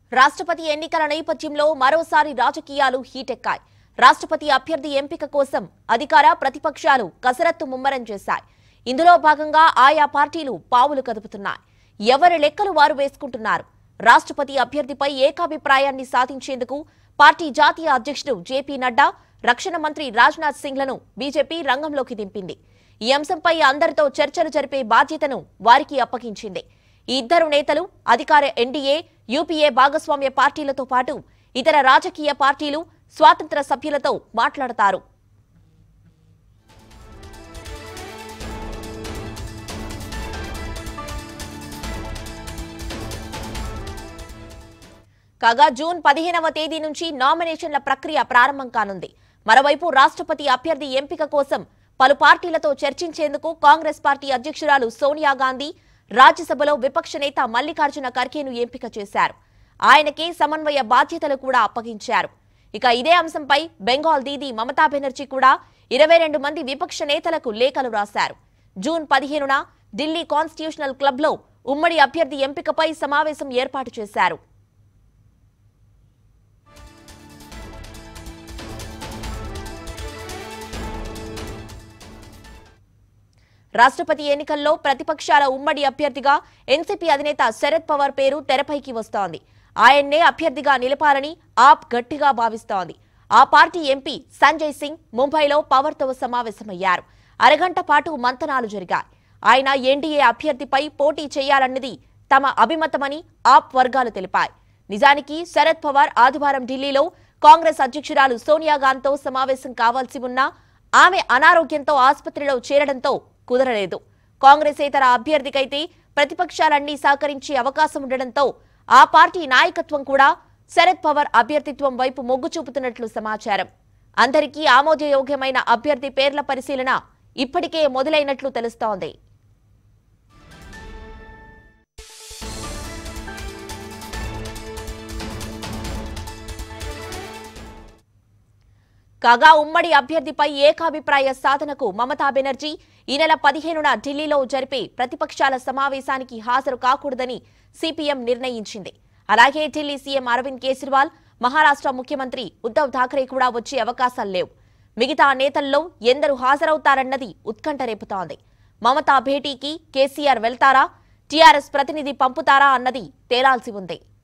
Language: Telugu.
రాష్ట్రపతి ఎన్నికల నేపథ్యంలో మరోసారి రాజకీయాలు హీటెక్కాయి రాష్ట్రపతి అభ్యర్థి ఎంపిక కోసం అధికార ప్రతిపక్షాలు కసరత్తు ముమ్మరం చేశాయి ఇందులో భాగంగా ఆయా పార్టీలు పావులు కదుపుతున్నాయి ఎవరి లెక్కలు వారు వేసుకుంటున్నారు రాష్ట్రపతి అభ్యర్థిపై ఏకాభిప్రాయాన్ని సాధించేందుకు పార్టీ జాతీయ అధ్యక్షుడు జేపీ నడ్డా రక్షణ మంత్రి రాజ్నాథ్ సింగ్లను బీజేపీ రంగంలోకి దింపింది ఈ అంశంపై అందరితో చర్చలు జరిపే బాధ్యతను వారికి అప్పగించింది ఈ ఇద్దరు నేతలు అధికార ఎన్డీఏ యూపీఏ భాగస్వామ్య పార్టీలతో పాటు ఇతర రాజకీయ పార్టీలు స్వాతంత్ర సభ్యులతో మాట్లాడతారు కాగా జూన్ పదిహేనవ తేదీ నుంచి నామినేషన్ల ప్రక్రియ ప్రారంభం కానుంది మరోవైపు రాష్ట్రపతి అభ్యర్థి ఎంపిక కోసం పలు పార్టీలతో చర్చించేందుకు కాంగ్రెస్ పార్టీ అధ్యక్షురాలు సోనియా గాంధీ రాజ్యసభలో విపక్ష నేత మల్లికార్జున ఖర్గేను ఎంపిక చేశారు ఆయనకే సమన్వయ బాధ్యతలు కూడా అప్పగించారు ఇక ఇదే అంశంపై బెంగాల్ దీది మమతా బెనర్జీ కూడా ఇరవై రెండు మంది విపక్ష నేతలకు లేఖలు రాశారు జూన్ పదిహేనున ఢిల్లీ కాన్స్టిట్యూషనల్ క్లబ్లో ఉమ్మడి అభ్యర్థి ఎంపికపై సమావేశం ఏర్పాటు చేశారు రాష్ట్రపతి ఎన్నికల్లో ప్రతిపక్షాల ఉమ్మడి అభ్యర్థిగా ఎన్సీపీ అధినేత శరద్ పవార్ పేరు తెరపైకి వస్తోంది ఆయన్నే అభ్యర్థిగా నిలపాలని ఆప్ గట్టిగా భావిస్తోంది ఆ పార్టీ ఎంపీ సంజయ్ సింగ్ ముంబైలో పవర్తో సమావేశమయ్యారు అరగంట పాటు మంతనాలు జరిగాయి ఆయన ఎన్డీఏ అభ్యర్థిపై పోటీ చేయాలన్నది తమ అభిమతమని ఆప్ వర్గాలు తెలిపాయి నిజానికి శరద్ పవార్ ఆదివారం ఢిల్లీలో కాంగ్రెస్ అధ్యక్షురాలు సోనియా గాంధీతో సమావేశం కావాల్సి ఉన్నా ఆమె అనారోగ్యంతో ఆసుపత్రిలో చేరడంతో కుదరలేదు కాంగ్రెసేతర అభ్యర్థికైతే ప్రతిపక్షాలన్నీ సహకరించే అవకాశం ఉండడంతో ఆ పార్టీ నాయకత్వం కూడా శరద్ పవార్ అభ్యర్థిత్వం వైపు మొగ్గు చూపుతున్నట్లు సమాచారం అందరికీ ఆమోదయోగ్యమైన అభ్యర్థి పేర్ల పరిశీలన ఇప్పటికే మొదలైనట్లు తెలుస్తోంది కాగా ఉమ్మడి అభ్యర్థిపై ఏకాభిప్రాయ సాధనకు మమతా బెనర్జీ ఈ నెల పదిహేనున ఢిల్లీలో జరిపే ప్రతిపక్షాల సమావేశానికి హాజరు కాకూడదని సిపిఎం నిర్ణయించింది అలాగే ఢిల్లీ సీఎం అరవింద్ కేజ్రీవాల్ మహారాష్ట్ర ముఖ్యమంత్రి ఉద్దవ్ ఠాక్రే కూడా వచ్చే అవకాశాలు లేవు మిగతా నేతల్లో ఎందరు హాజరవుతారన్నది ఉత్కంఠ రేపుతోంది మమతా భేటీకి కేసీఆర్ వెళ్తారా టీఆర్ఎస్ ప్రతినిధి పంపుతారా అన్నది తేలాల్సి ఉంది